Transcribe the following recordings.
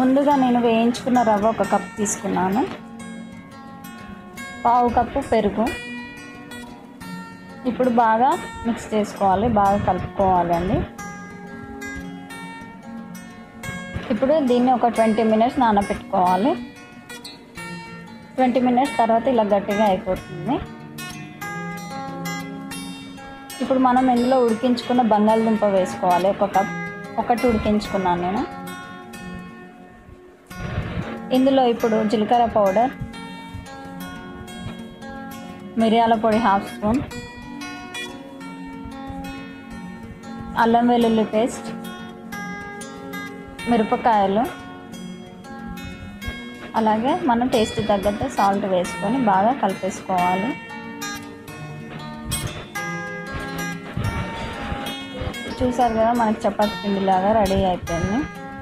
ముందుగా నేను వేయించుకున్న రవ్వ ఒక కప్ తీసుకున్నాను పావు కప్పు పెరుగు ఇప్పుడు బాగా మిక్స్ చేసుకోవాలి బాగా కలుపుకోవాలి అండి ఇప్పుడు దీన్ని ఒక ట్వంటీ మినిట్స్ నానబెట్టుకోవాలి ట్వంటీ మినిట్స్ తర్వాత ఇలా గట్టిగా అయిపోతుంది ఇప్పుడు మనం ఇందులో ఉడికించుకున్న బంగాళదుంప వేసుకోవాలి ఒక కప్ ఒకటి ఉడికించుకున్నాను నేను ఇందులో ఇప్పుడు జీలకర్ర పౌడర్ మిరియాల పొడి హాఫ్ స్పూన్ అల్లం వెల్లుల్లి పేస్ట్ మిరపకాయలు అలాగే మనం టేస్ట్ తగ్గట్టు సాల్ట్ వేసుకొని బాగా కలిపేసుకోవాలి చూసారు కదా మనకి చపాతి పిండిలాగా రెడీ అయిపోయింది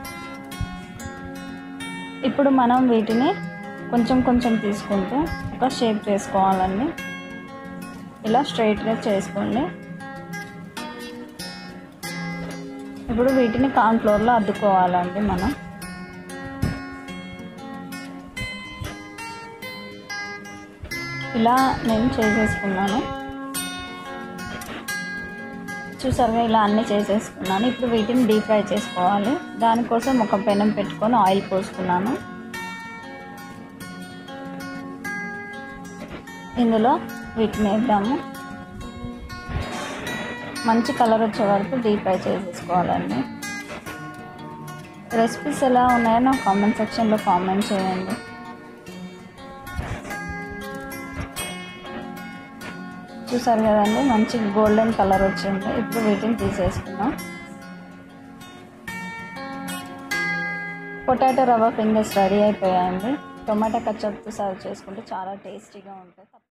ఇప్పుడు మనం వీటిని కొంచెం కొంచెం తీసుకుంటూ ఒక షేప్ చేసుకోవాలండి ఇలా స్ట్రైట్గా చేసుకోండి ఇప్పుడు వీటిని కార్న్ఫ్లోర్లో అద్దుకోవాలండి మనం ఇలా నేను చేసేసుకున్నాను చూసారుగా ఇలా అన్నీ చేసేసుకున్నాను ఇప్పుడు వీటిని డీప్ ఫ్రై చేసుకోవాలి దానికోసం ఒక పెనం పెట్టుకొని ఆయిల్ పోసుకున్నాను ఇందులో వీటిని వేద్దాము మంచి కలర్ వచ్చే వరకు డీప్ ఫ్రై చేసేసుకోవాలండి రెసిపీస్ ఎలా ఉన్నాయో నాకు కామెంట్ సెక్షన్లో కామెంట్ చేయండి చూసారు కదండి మంచి గోల్డెన్ కలర్ వచ్చింది ఇప్పుడు వీటిని తీసేసుకున్నాం పొటాటో రవ్వ ఫింగర్స్ రెడీ అయిపోయాయండి టొమాటో కచ్చప్తో సర్వ్ చేసుకుంటే చాలా టేస్టీగా ఉంటాయి